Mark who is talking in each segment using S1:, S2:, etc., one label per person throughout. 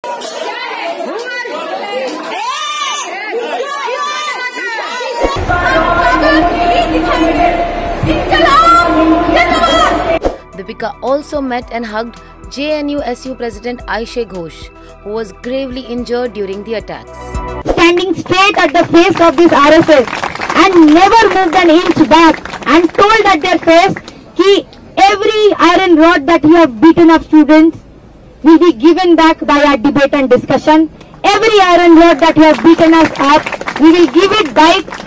S1: Deepika also met and hugged JNU SU President Aisha Ghosh, who was gravely injured during the attacks.
S2: standing straight at the face of this RSS and never moved an inch back and told at their face कि every iron rod that you have beaten up students will be given back by our debate and discussion. Every iron rod that you have beaten us up, we will give it back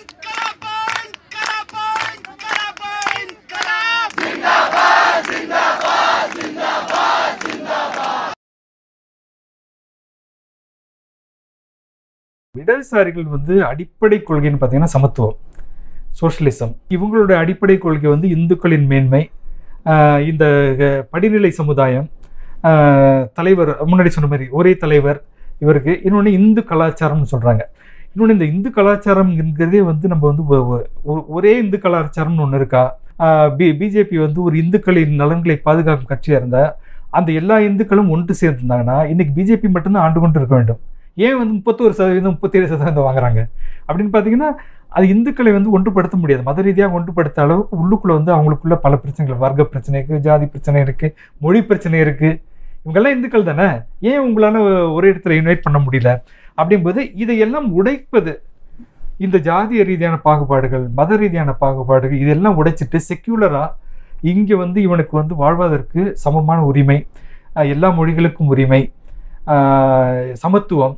S3: இடதுசாரிகள் வந்து அடிப்படை கொள்கைன்னு பார்த்தீங்கன்னா சமத்துவம் socialism இவங்களோட அடிப்படை கொள்கை வந்து இந்துக்களின் மேன்மை ஆஹ் இந்த அஹ், படிநிலை சமுதாயம் ஆஹ், தலைவர் முன்னாடி சொன்ன மாதிரி ஒரே தலைவர் இவருக்கு இன்னொன்று இந்து கலாச்சாரம்னு சொல்கிறாங்க இன்னொன்று இந்த இந்து கலாச்சாரம்ங்கிறதே வந்து நம்ம வந்து ஒ- ஒ- ஒ- ஒரே இந்து கலாச்சாரம்னு ஒன்று இருக்கா பி பிஜேபி வந்து ஒரு இந்துக்களின் நலன்களை பாதுகாக்கும் கட்சியாக இருந்தால் அந்த எல்லா இந்துக்களும் ஒன்று சேர்ந்துருந்தாங்கன்னா இன்னைக்கு பிஜேபி மட்டும்தான் ஆண்டு கொண்டு இருக்க வேண்டும் ஏன் வந்து முப்பத்தோரு சதவீதம் முப்பத்தேழு சதவீதம் வாங்குறாங்க அப்படின்னு பார்த்தீங்கன்னா அது இந்துக்களை வந்து ஒன்றுபடுத்த முடியாது மத ரீதியாக ஒன்றுபடுத்த அளவுக்கு உள்ளுக்குள்ளே வந்து அவங்களுக்குள்ள பல பிரச்சனைகள் வர்க்க பிரச்சனை இருக்குது ஜாதி பிரச்சனை இருக்குது மொழி பிரச்சனை இருக்குது இவங்கெல்லாம் இந்துக்கள் தானே ஏன் உங்களால் ஒரே இடத்துல யுனைட் பண்ண முடியல அப்படிங்கும்போது இதையெல்லாம் உடைப்பது இந்த ஜாதிய ரீதியான பாகுபாடுகள் மத ரீதியான பாகுபாடுகள் இதெல்லாம் உடைச்சிட்டு செக்யூலராக இங்கே வந்து இவனுக்கு வந்து வாழ்வதற்கு சமமான உரிமை அஹ் எல்லா மொழிகளுக்கும் உரிமை ஆஹ் சமத்துவம்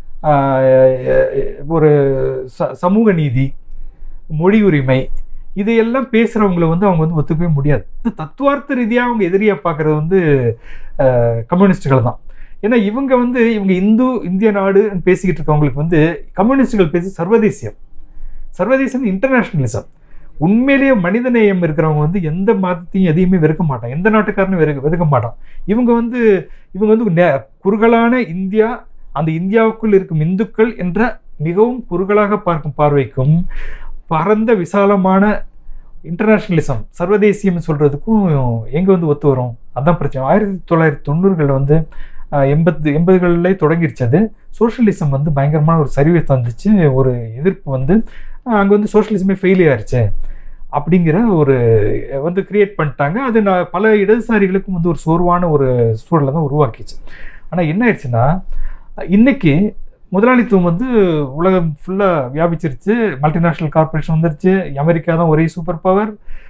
S3: ஆஹ் ஒரு ச சமூக நீதி மொழி உரிமை இதையெல்லாம் பேசுகிறவங்கள வந்து அவங்க வந்து ஒத்துக்கவே முடியாது இது தத்துவார்த்த ரீதியாக அவங்க எதிரியாக பார்க்குறது வந்து ஆஹ் கம்யூனிஸ்டுகள் தான் ஏன்னா இவங்க வந்து இவங்க இந்து இந்திய நாடுன்னு பேசிக்கிட்டு இருக்கவங்களுக்கு வந்து கம்யூனிஸ்டுகள் பேசி சர்வதேசியம் சர்வதேசம் இன்டர்நேஷ்னலிசம் உண்மையிலேயே மனிதநேயம் இருக்கிறவங்க வந்து எந்த மதத்தையும் எதையுமே வெறுக்க மாட்டான் எந்த நாட்டுக்காரனும் வெறுக்க வெறுக்க மாட்டான் இவங்க வந்து இவங்க வந்து நே- குறுகலான இந்தியா அந்த இந்தியாவுக்குள் இருக்கும் இந்துக்கள் என்ற மிகவும் குறுகலாக பார்க்கும் பார்வைக்கும் பரந்த விசாலமான இன்டர்நேஷ்னலிசம் சர்வதேசியம் சொல்கிறதுக்கும் எங்கே வந்து ஒத்து வரும் அதான் பிரச்சனை ஆயிரத்தி தொள்ளாயிரத்தி தொண்ணூறுகளில் வந்து ஆஹ், எண்பது எண்பதுகளில் தொடங்கிருச்சு அது சோஷியலிசம் வந்து பயங்கரமான ஒரு சரிவை தந்துச்சு ஒரு எதிர்ப்பு வந்து அங்கே வந்து சோஷியலிசமே ஃபெயிலியர் ஆயிடுச்சு அப்படிங்கிற ஒரு வந்து கிரியேட் பண்ணிட்டாங்க அது நான் பல இடதுசாரிகளுக்கும் வந்து ஒரு சோர்வான ஒரு சூழலை தான் உருவாக்கிச்சு ஆனால் என்ன ஆயிடுச்சுன்னா இன்னைக்கு முதலாளித்துவம் வந்து உலகம் ஃபுல்லாக வியாபிச்சிருச்சு மல்டிநேஷ்னல் கார்ப்பரேஷன் வந்துருச்சு அமெரிக்கா தான் ஒரே சூப்பர் பவர்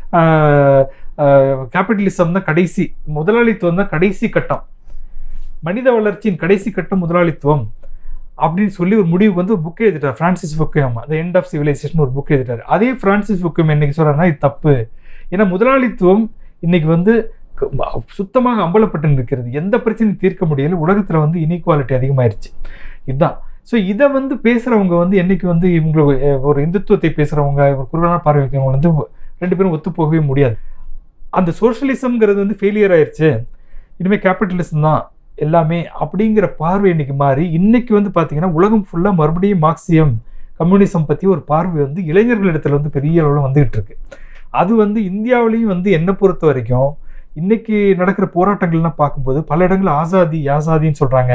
S3: கேபிட்டலிசம் தான் கடைசி முதலாளித்துவம் தான் கடைசி கட்டம் மனித வளர்ச்சியின் கடைசி கட்டம் முதலாளித்துவம் அப்படின்னு சொல்லி ஒரு முடிவுக்கு வந்து ஒரு புக் எழுதிட்டார் Francis Fukuyama the end of civilization ஒரு புக் எழுதிட்டார் அதே ஃப்ரான்சிஸ் புக்கையம் இன்னைக்கு சொல்கிறாருன்னா இது தப்பு ஏன்னா முதலாளித்துவம் இன்னைக்கு வந்து க- ம- சுத்தமாக அம்பலப்பட்டு நிற்கிறது எந்த பிரச்சனையும் தீர்க்க முடியல உலகத்தில் வந்து இனீக்வாலிட்டி அதிகமாயிருச்சு இதுதான் ஸோ இதை வந்து பேசுகிறவங்க வந்து என்னைக்கு வந்து இவங்க அஹ், ஒரு இந்துத்துவத்தை பேசுகிறவங்க ஒரு குறுகலான பார்வை வைக்கிறவங்க வந்து ரெண்டு பேரும் ஒத்து போகவே முடியாது அந்த சோஷியலிசம்ங்கிறது வந்து ஃபெயிலியர் ஆயிருச்சு இனிமேல் கேபிட்டலிசம் தான் எல்லாமே அப்படிங்கிற பார்வை இன்னைக்கு மாறி இன்னைக்கு வந்து பார்த்தீங்கன்னா உலகம் ஃபுல்லாக மறுபடியும் மார்க்சியம் கம்யூனிசம் பற்றி ஒரு பார்வை வந்து இளைஞர்களிடத்துல வந்து பெரிய அளவில் வந்துகிட்டு இருக்கு அது வந்து இந்தியாவிலையும் வந்து என்னை பொறுத்த வரைக்கும் இன்னைக்கு நடக்கிற போராட்டங்கள்லாம் பார்க்கும்போது பல இடங்கள் ஆசாதி ஆசாதின்னு சொல்கிறாங்க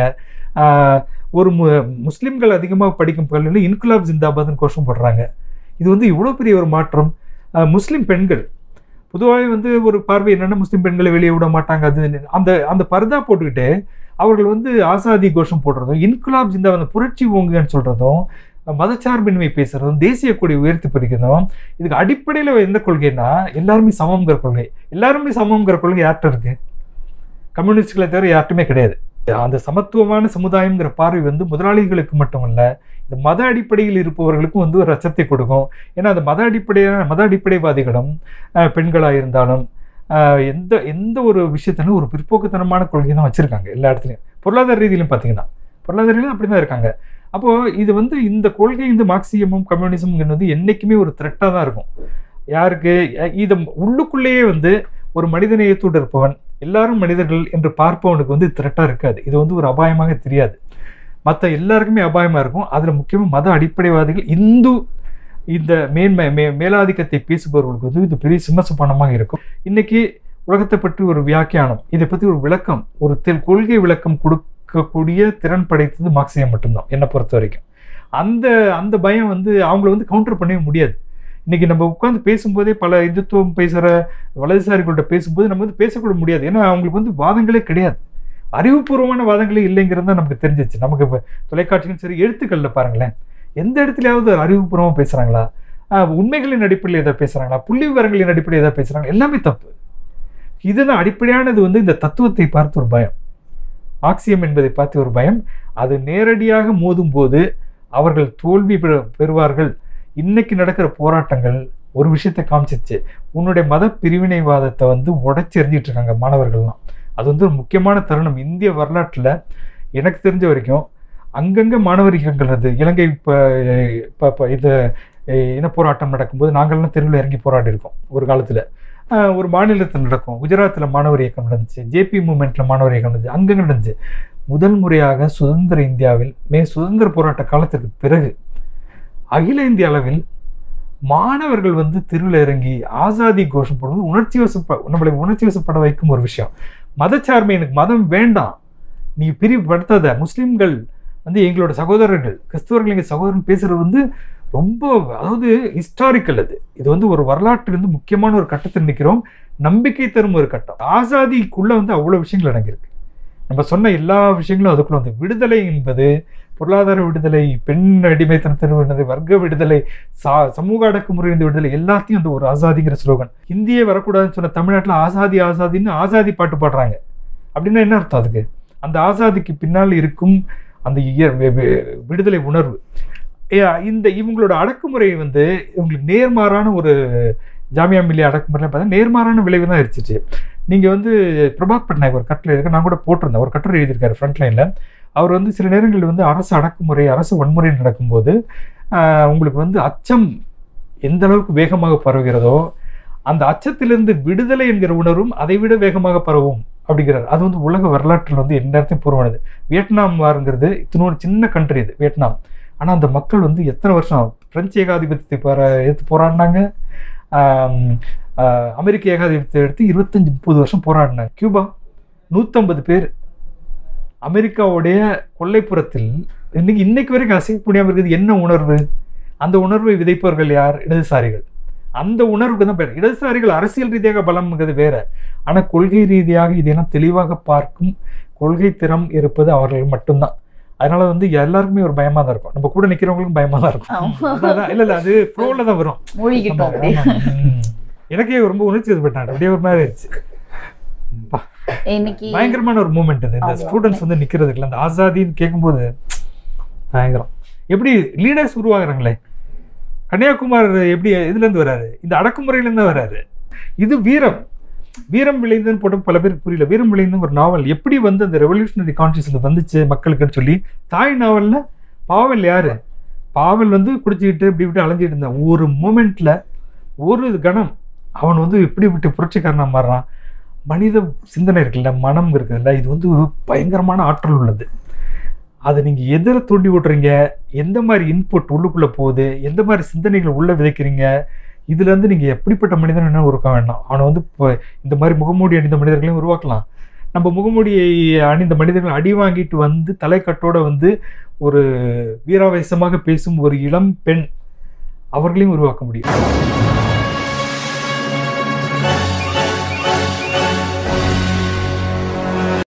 S3: ஒரு மு முஸ்லீம்கள் அதிகமாக படிக்கும் பள்ளியில் இன்குலாப் ஜிந்தாபாத்னு கோஷம் போடுறாங்க இது வந்து இவ்வளோ பெரிய ஒரு மாற்றம் ஆஹ் முஸ்லீம் பெண்கள் பொதுவாகவே வந்து ஒரு பார்வை என்னென்னா முஸ்லீம் பெண்களை வெளியே விட மாட்டாங்க அது அந்த அந்த பர்தா போட்டுக்கிட்டு அவர்கள் வந்து ஆசாதி கோஷம் போடுறதும் இன்குலாப் ஜிந்தாபாத் அந்த புரட்சி ஓங்குன்னு சொல்கிறதும் மதச்சார்பின்மை பேசுறதும் தேசிய கொடி உயர்த்தி பிடிக்கிறதும் இதுக்கு அடிப்படையில் எந்த கொள்கைன்னா எல்லாருமே சமம்ங்கிற கொள்கை எல்லாருமே சமம்ங்கிற கொள்கை யார்கிட்ட இருக்கு கம்யூனிஸ்டுகளை தவிர யார்ட்டுமே கிடையாது அந்த சமத்துவமான சமுதாயம்ங்கிற பார்வை வந்து முதலாளிகளுக்கு மட்டுமல்ல இந்த மத அடிப்படையில் இருப்பவர்களுக்கும் வந்து ஒரு அச்சத்தை கொடுக்கும் ஏன்னா அந்த மத அடிப்படையான மத அடிப்படைவாதிகளும் அஹ், பெண்களாக இருந்தாலும் அஹ், எந்த எந்த ஒரு விஷயத்திலும் ஒரு பிற்போக்குத்தனமான கொள்கை தான் வச்சுருக்காங்க எல்லா இடத்துலையும் பொருளாதார ரீதியிலும் பார்த்தீங்கன்னா பொருளாதார ரீதியிலும் அப்படி தான் இருக்காங்க அப்போது இது வந்து இந்த கொள்கை இந்த மார்க்சியமும் கம்யூனிசம்ங்கிறது வந்து என்றைக்குமே ஒரு த்ரெட்டாக தான் இருக்கும் யாருக்கு அஹ், இது உள்ளுக்குள்ளேயே வந்து ஒரு மனிதநேயத்தோடு இருப்பவன் எல்லாரும் மனிதர்கள் என்று பார்ப்பவனுக்கு வந்து த்ரெட்டாக இருக்காது இது வந்து ஒரு அபாயமாக தெரியாது மற்ற எல்லாருக்குமே அபாயமாக இருக்கும் அதில் முக்கியமாக மத அடிப்படைவாதிகள் இந்து இந்த மேன்மை மே மேலாதிக்கத்தை பேசுபவர்களுக்கு வந்து இது பெரிய சிம்மசுப்பானமாக இருக்கும் இன்னைக்கு உலகத்தை பற்றி ஒரு வியாக்கியானம் இதை பற்றி ஒரு விளக்கம் ஒரு தெல் கொள்கை விளக்கம் கொடு எதிர்க்கக்கூடிய திறன் படைத்தது மார்க்சியம் மட்டும்தான் என்னை பொறுத்த வரைக்கும் அந்த அந்த பயம் வந்து அவங்கள வந்து கவுண்டர் பண்ணவே முடியாது இன்னைக்கு நம்ம உட்காந்து பேசும்போதே பல இந்துத்துவம் பேசுகிற வலதுசாரிகள்கிட்ட பேசும்போது நம்ம வந்து பேசக்கூட முடியாது ஏன்னா அவங்களுக்கு வந்து வாதங்களே கிடையாது அறிவுபூர்வமான வாதங்களே இல்லைங்கிறது தான் நமக்கு தெரிஞ்சிச்சு நமக்கு இப்போ தொலைக்காட்சியும் சரி எழுத்துக்களில் பாருங்களேன் எந்த இடத்துலையாவது அறிவுபூர்வமாக பேசுகிறாங்களா உண்மைகளின் அடிப்படையில் எதாவது பேசுகிறாங்களா புள்ளி விவரங்களின் அடிப்படையில் எதாவது பேசுகிறாங்க எல்லாமே தப்பு இதுதான் அடிப்படையானது வந்து இந்த தத்துவத்தை பார்த்து ஒரு பயம் ஆக்சியம் என்பதை பார்த்து ஒரு பயம் அது நேரடியாக மோதும் போது அவர்கள் தோல்வி பெறு- பெறுவார்கள் இன்னைக்கு நடக்கிற போராட்டங்கள் ஒரு விஷயத்தை காமிச்சிச்சு உன்னுடைய மத பிரிவினைவாதத்தை வந்து உடைச்சி எறிஞ்சிட்டு இருக்காங்க மாணவர்கள்லாம் அது வந்து ஒரு முக்கியமான தருணம் இந்திய வரலாற்றில் எனக்கு தெரிஞ்ச வரைக்கும் அங்கங்கே மாணவர் இயக்கங்கள் அது இலங்கை இப்போ இப்போ இப்போ இது அஹ், இன போராட்டம் நடக்கும்போது நாங்கள்லாம் தெருவில் இறங்கி போராடி இருக்கோம் ஒரு காலத்தில் ஒரு மாநிலத்தில் நடக்கும் குஜராத்தில் மாணவர் இயக்கம் நடந்துச்சு ஜேபி மூமெண்ட்டில் மாணவர் இயக்கம் நடந்துச்சு அங்கங்கே நடந்துச்சு முதல் முறையாக சுதந்திர இந்தியாவில் மே சுதந்திர போராட்ட காலத்துக்கு பிறகு அகில இந்திய அளவில் மாணவர்கள் வந்து தெருவில் இறங்கி ஆசாதி கோஷம் போடுவது உணர்ச்சி வசப்ப நம்மளை உணர்ச்சி வசப்பட வைக்கும் ஒரு விஷயம் மதச்சார்மை எனக்கு மதம் வேண்டாம் நீ பிரிவுபடுத்தாத முஸ்லிம்கள் வந்து எங்களோட சகோதரர்கள் கிறிஸ்தவர்கள் எங்கள் சகோதரன் பேசுறது வந்து ரொம்ப அதாவது ஹிஸ்டாரிக்கல் அது இது வந்து ஒரு வரலாற்றிலிருந்து முக்கியமான ஒரு கட்டத்தில் நிற்கிறோம் நம்பிக்கை தரும் ஒரு கட்டம் ஆசாதிக்குள்ள வந்து அவ்வளோ விஷயங்கள் அடங்கியிருக்கு நம்ம சொன்ன எல்லா விஷயங்களும் அதுக்குள்ள வந்து விடுதலை என்பது பொருளாதார விடுதலை பெண் அடிமைத்தனத்தின் விடுதலை வர்க்க விடுதலை சா சமூக அடக்குமுறையிலிருந்து விடுதலை எல்லாத்தையும் அந்த ஒரு ஆசாதிங்கிற ஸ்லோகன் இந்தியே வரக்கூடாதுன்னு சொன்ன தமிழ்நாட்டில் ஆசாதி ஆசாதின்னு ஆசாதி பாட்டு பாடுறாங்க அப்படின்னா என்ன அர்த்தம் அதுக்கு அந்த ஆசாதிக்கு பின்னால் இருக்கும் அந்த இய- வி- வி- விடுதலை உணர்வு ஏ, இந்த இவங்களோட அடக்குமுறை வந்து இவங்களுக்கு நேர்மாறான ஒரு ஜாமியா மில்லிய அடக்குமுறையில் பார்த்தா நேர்மாறான விளைவு தான் இருந்துச்சு நீங்கள் வந்து பிரபாத் பட்நாயக் ஒரு கட்டுரை எழுதிருக்க நான் கூட போட்டிருந்தேன் ஒரு கட்டுரை எழுதியிருக்காரு ஃப்ரண்ட் லைனில் அவர் வந்து சில நேரங்களில் வந்து அரசு அடக்குமுறை அரசு வன்முறை நடக்கும்போது ஆஹ், உங்களுக்கு வந்து அச்சம் எந்த அளவுக்கு வேகமாக பரவுகிறதோ அந்த அச்சத்திலிருந்து விடுதலை என்கிற உணர்வும் அதை விட வேகமாக பரவும் அப்படிங்கிறார் அது வந்து உலக வரலாற்றில் வந்து எந்த இடத்தையும் பூர்வமானது வியட்நாம் வாருங்கிறது இத்தனோட சின்ன கண்ட்ரி இது வியட்நாம் ஆனால் அந்த மக்கள் வந்து எத்தனை வருஷம் பிரெஞ்சு ஏகாதிபத்தியத்தை போற எடுத்து போராடினாங்க ஆம், ஆஹ், அமெரிக்க ஏகாதிபத்தியத்தை எடுத்து இருபத்தஞ்சி முப்பது வருஷம் போராடினாங்க கியூபா நூற்றம்பது பேர் அமெரிக்காவுடைய கொல்லைப்புறத்தில் இன்னைக்கு இன்னைக்கு வரைக்கும் அசைக்க முடியாமல் இருக்குது என்ன உணர்வு அந்த உணர்வை விதைப்பவர்கள் யார் இடதுசாரிகள் அந்த உணர்வுக்கு தான் பேர் இடதுசாரிகள் அரசியல் ரீதியாக பலம்ங்கிறது வேற ஆனால் கொள்கை ரீதியாக இதையெல்லாம் தெளிவாக பார்க்கும் கொள்கை திறம் இருப்பது அவர்கள் மட்டும்தான் அதனால வந்து எல்லாருக்குமே ஒரு பயமா தான் இருக்கும் நம்ம கூட நிக்கிறவங்களுக்கும் பயமா தான் இருக்கும்
S4: ஆமா.
S3: அதான், இல்ல இல்ல அது ஃப்ளோல தான் வரும்
S4: மூழ்கிட்டோம்
S3: ஆமா,
S4: அப்படியே
S3: ஆமா. ம். எனக்கே ரொம்ப உணர்ச்சி வசப்பட்டாங்க அப்படியே ஒரு மாதிரி ஆயிடுச்சு அப்பா,
S4: இன்னைக்கு
S3: பயங்கரமான ஒரு மூமெண்ட் இது இந்த
S4: ஆமா.
S3: ஸ்டூடெண்ட்ஸ் வந்து நிக்கிறதுக்குல அந்த ஆசாதின்னு கேட்கும்போது பயங்கரம் எப்படி லீடர்ஸ் உருவாகுறாங்களே கன்னியாகுமார் எப்படி இதுல இருந்து வராரு இந்த அடக்குமுறையில இருந்து வராரு இது வீரம் வீரம் விளைந்ததுன்னு போட்டு பல பேருக்கு புரியல வீரம் விளைந்து ஒரு நாவல் எப்படி வந்து அந்த ரெவல்யூஷனரி கான்சியஸ்ல வந்துச்சு மக்களுக்குன்னு சொல்லி தாய் நாவல்ல பாவல் யாரு பாவல் வந்து குடிச்சிக்கிட்டு இப்படி விட்டு அலைஞ்சிட்டு இருந்தான் ஒரு மூமெண்ட்ல ஒரு கணம் அவன் வந்து எப்படி விட்டு புரட்சிக்காரனா மாறுறான் மனித சிந்தனை இருக்குல்ல மனம் இருக்குல்ல இது வந்து பயங்கரமான ஆற்றல் உள்ளது அதை நீங்கள் எதில் தூண்டி விட்றீங்க எந்த மாதிரி இன்புட் உள்ளுக்குள்ளே போகுது எந்த மாதிரி சிந்தனைகள் உள்ளே விதைக்கிறீங்க இதுலேருந்து நீங்கள் எப்படிப்பட்ட மனிதன் என்ன உருக்க வேண்டாம் அவனை வந்து இப்போ இந்த மாதிரி முகமூடி அணிந்த மனிதர்களையும் உருவாக்கலாம் நம்ம முகமூடியை அணிந்த மனிதர்கள் அடி வாங்கிட்டு வந்து தலைக்கட்டோட வந்து ஒரு வீராவேசமாக பேசும் ஒரு இளம் பெண் அவர்களையும் உருவாக்க முடியும்